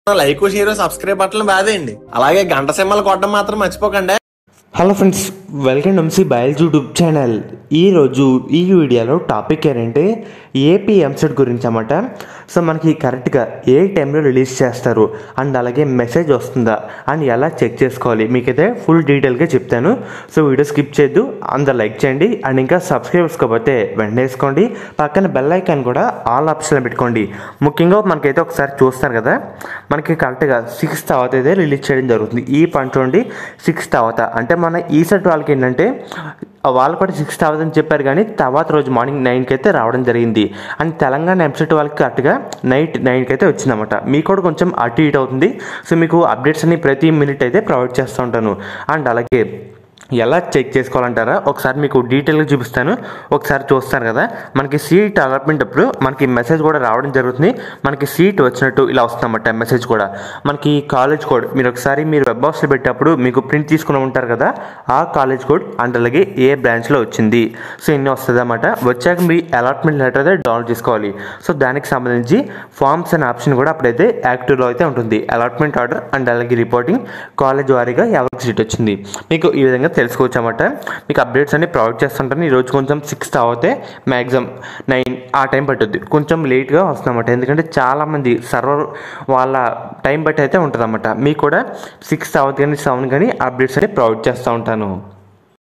like share subscribe బట్టలు బాదేయండి అలాగే గంట సింహలు కొట్టడం మాత్రం మర్చిపోకండి hello friends welcome MC biology YouTube channel ఈరోజు ఈ వీడియోలో టాపిక్ ఏంటంటే ఏపీ ఎంసెట్ గురించి అన్నమాట సో మనకి కరెక్ట్గా ఏ టైంలో రిలీజ్ చేస్తారు అండ్ అలాగే మెసేజ్ వస్తుందా అండ్ ఎలా చెక్ చేసుకోవాలి మీకైతే ఫుల్ డీటెయిల్గా చెప్తాను సో వీడియో స్కిప్ చేయొద్దు అందరు లైక్ చేయండి అండ్ ఇంకా సబ్స్క్రైబ్ చేసుకోకపోతే వెంటనే వేసుకోండి పక్కన బెల్ ఐకాన్ కూడా ఆల్ ఆప్షన్ పెట్టుకోండి ముఖ్యంగా మనకైతే ఒకసారి చూస్తారు కదా మనకి కరెక్ట్గా సిక్స్త్ తర్వాత అయితే రిలీజ్ చేయడం జరుగుతుంది ఈ పంట నుండి సిక్స్త్ తర్వాత అంటే మన ఈ సెట్ వాళ్ళకి ఏంటంటే వాళ్ళు కూడా సిక్స్త్ అని చెప్పారు కానీ తర్వాత రోజు మార్నింగ్ నైన్కి అయితే రావడం జరిగింది అండ్ తెలంగాణ ఎంసెట్ వాళ్ళకి కరెక్ట్గా నైట్ నైన్కి అయితే వచ్చిందన్నమాట మీకు కూడా కొంచెం అటు ఇటు అవుతుంది సో మీకు అప్డేట్స్ అన్ని ప్రతి మినిట్ అయితే ప్రొవైడ్ చేస్తూ ఉంటాను అండ్ అలాగే ఎలా చెక్ చేసుకోవాలంటారా ఒకసారి మీకు డీటెయిల్గా చూపిస్తాను ఒకసారి చూస్తారు కదా మనకి సీట్ అలాట్మెంట్ అప్పుడు మనకి మెసేజ్ కూడా రావడం జరుగుతుంది మనకి సీట్ వచ్చినట్టు ఇలా వస్తుందన్నమాట మెసేజ్ కూడా మనకి కాలేజ్ కోడ్ మీరు ఒకసారి మీరు వెబ్ బాక్స్లో పెట్టేటప్పుడు మీకు ప్రింట్ తీసుకుని ఉంటారు కదా ఆ కాలేజ్ కోడ్ అండ్ అలాగే ఏ బ్రాంచ్లో వచ్చింది సో ఇన్ని వస్తుంది అన్నమాట వచ్చాక మీ అలాట్మెంట్ లెటర్ అయితే డౌన్లోడ్ చేసుకోవాలి సో దానికి సంబంధించి ఫార్మ్స్ అనే ఆప్షన్ కూడా అప్పుడైతే యాక్టివ్లో అయితే ఉంటుంది అలాట్మెంట్ ఆర్డర్ అండ్ అలాగే రిపోర్టింగ్ కాలేజ్ వారీగా ఎవరికి సీట్ వచ్చింది మీకు ఈ విధంగా తెలుసుకోవచ్చు అన్నమాట మీకు అప్డేట్స్ అన్ని ప్రొవైడ్ చేస్తుంటాను ఈరోజు కొంచెం సిక్స్త్ అవుతే మ్యాక్సిమం నైన్ ఆ టైం పట్టుద్ది కొంచెం లేట్గా వస్తుందన్నమాట ఎందుకంటే చాలామంది సర్వర్ వాళ్ళ టైం బట్టి అయితే ఉంటుందన్నమాట మీకు కూడా సిక్స్త్ అవుతుంది కానీ సెవెన్ కానీ అప్డేట్స్ అన్ని ప్రొవైడ్ చేస్తూ ఉంటాను